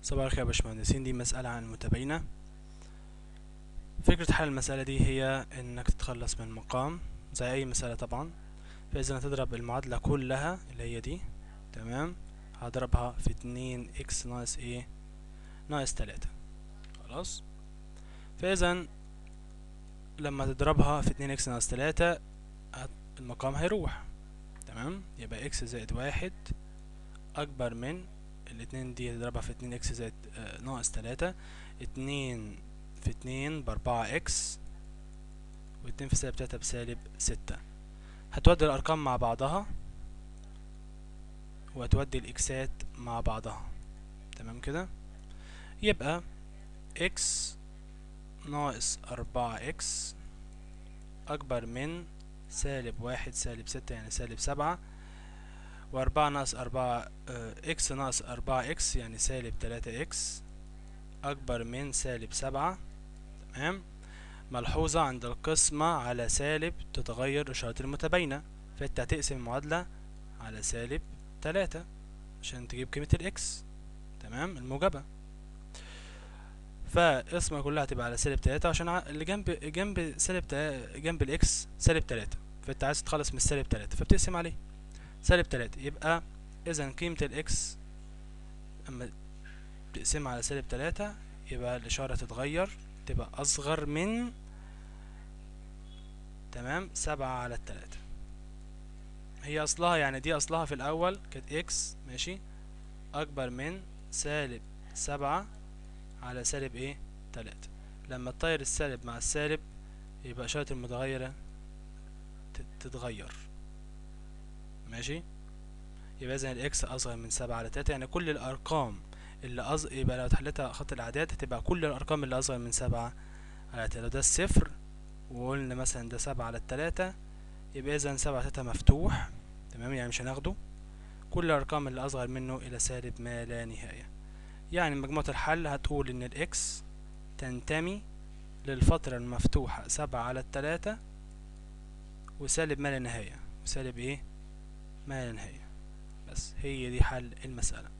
صباح الخير يا باشمهندسين دي مسألة عن المتباينة فكرة حل المسألة دي هي انك تتخلص من مقام زي اي مسألة طبعا فاذا هتضرب المعادلة كلها اللي هي دي تمام هضربها في اتنين اكس ناقص ايه ناقص تلاتة خلاص فاذا لما تضربها في اتنين اكس ناقص تلاتة هت- المقام هيروح تمام يبقى اكس زائد واحد اكبر من الاتنين دي هتضربها في اتنين اكس زائد آه، ناقص تلاتة اتنين في اتنين باربعة اكس واتنين في سالب تلاتة بسالب ستة هتودي الأرقام مع بعضها وهتودي الإكسات مع بعضها تمام كده يبقى اكس ناقص أربعة اكس أكبر من سالب واحد سالب ستة يعني سالب سبعة وأربعة ناقص أربعة آه، اكس ناقص أربعة اكس يعني سالب تلاتة اكس أكبر من سالب سبعة تمام ملحوظة عند القسمة على سالب تتغير إشارة المتباينة فأنت هتقسم المعادلة على سالب تلاتة عشان تجيب قيمة الإكس تمام الموجبة فالقسمة كلها هتبقى على سالب تلاتة عشان ع- اللي جنب جنب سالب تا- جنب الإكس سالب تلاتة فأنت عايز تتخلص من السالب تلاتة فبتقسم عليه سالب تلاتة يبقى إذا قيمة الإكس أما تقسمها على سالب تلاتة يبقى الإشارة تتغير تبقى أصغر من تمام سبعة على التلاتة هي أصلها يعني دي أصلها في الأول كانت إكس ماشي أكبر من سالب سبعة على سالب إيه تلاتة لما تطير السالب مع السالب يبقى إشارة المتغيرة تت- تتغير ماشي يبقى إذا الإكس أصغر من سبعة على تلاتة يعني كل الأرقام اللي أص... يبقى لو تحلتها خط الأعداد هتبقى كل الأرقام اللي أصغر من سبعة على تلاتة ده الصفر وقلنا مثلا ده سبعة على التلاتة يبقى إذا سبعة على تلاتة مفتوح تمام يعني مش هناخده كل الأرقام اللي أصغر منه إلى سالب ما لا نهاية يعني مجموعة الحل هتقول إن الإكس تنتمي للفترة المفتوحة سبعة على التلاتة وسالب ما لا نهاية وسالب إيه ما لا نهاية بس هي دي حل المسألة